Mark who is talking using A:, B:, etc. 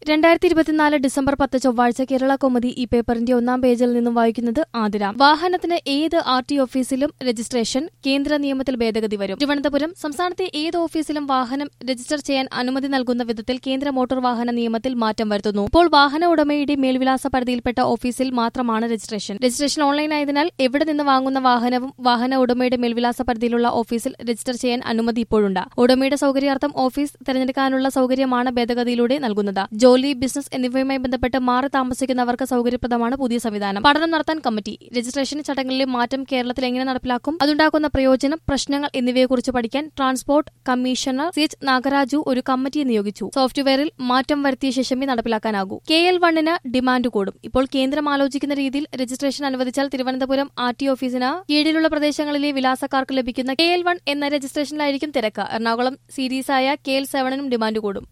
A: രണ്ടായിരത്തി ഇരുപത്തിനാല് ഡിസംബർ പത്ത് ചൊവ്വാഴ്ച കേരള കൗമുദി ഈ പേപ്പറിന്റെ ഒന്നാം പേജിൽ നിന്നും വായിക്കുന്നത് ആതിര വാഹനത്തിന് ഏത് ആർ ടി ഓഫീസിലും രജിസ്ട്രേഷൻ കേന്ദ്ര നിയമത്തിൽ ഭേദഗതി വരും തിരുവനന്തപുരം സംസ്ഥാനത്തെ ഏത് ഓഫീസിലും വാഹനം രജിസ്റ്റർ ചെയ്യാൻ അനുമതി നൽകുന്ന വിധത്തിൽ കേന്ദ്ര മോട്ടോർ വാഹന നിയമത്തിൽ മാറ്റം വരുത്തുന്നു ഇപ്പോൾ വാഹന ഉടമയുടെ മേൽവിലാസ പരിധിയിൽപ്പെട്ട ഓഫീസിൽ മാത്രമാണ് രജിസ്ട്രേഷൻ രജിസ്ട്രേഷൻ ഓൺലൈനായതിനാൽ എവിടെ നിന്ന് വാങ്ങുന്ന വാഹനവും വാഹന ഉടമയുടെ മേൽവിലാസ പരിധിയിലുള്ള ഓഫീസിൽ രജിസ്റ്റർ ചെയ്യാൻ അനുമതി ഇപ്പോഴുണ്ട് ഉടമയുടെ സൗകര്യാർത്ഥം ഓഫീസ് തിരഞ്ഞെടുക്കാനുള്ള സൗകര്യമാണ് ഭേദഗതിയിലൂടെ നൽകുന്നത് ജോലി ബിസിനസ് എന്നിവയുമായി ബന്ധപ്പെട്ട് മാറി താമസിക്കുന്നവർക്ക് സൗകര്യപ്രദമാണ് പുതിയ സംവിധാനം പഠനം നടത്താൻ കമ്മിറ്റി രജിസ്ട്രേഷൻ ചട്ടങ്ങളിലെ മാറ്റം കേരളത്തിൽ എങ്ങനെ നടപ്പിലാക്കും അതുണ്ടാക്കുന്ന പ്രയോജനം പ്രശ്നങ്ങൾ എന്നിവയെക്കുറിച്ച് പഠിക്കാൻ transport commissioner C H Nagaraju ഒരു കമ്മിറ്റിയെ നിയോഗിച്ചു സോഫ്റ്റ്വെയറിൽ മാറ്റം വരുത്തിയ ശേഷമേ നടപ്പിലാക്കാനാകൂ കെ എൽ വണ്ണിന് ഡിമാൻഡ് കൂടും ഇപ്പോൾ കേന്ദ്രം ആലോചിക്കുന്ന രീതിയിൽ രജിസ്ട്രേഷൻ അനുവദിച്ചാൽ തിരുവനന്തപുരം ആർ ടി ഓഫീസിന് കീഴിലുള്ള പ്രദേശങ്ങളിലെ വിലാസക്കാർക്ക് ലഭിക്കുന്ന കെ എൽ വൺ എന്ന രജിസ്ട്രേഷനിലായിരിക്കും തിരക്ക് എറണാകുളം സീരീസായ കെ എൽ സെവനിനും ഡിമാൻഡ് കൂടും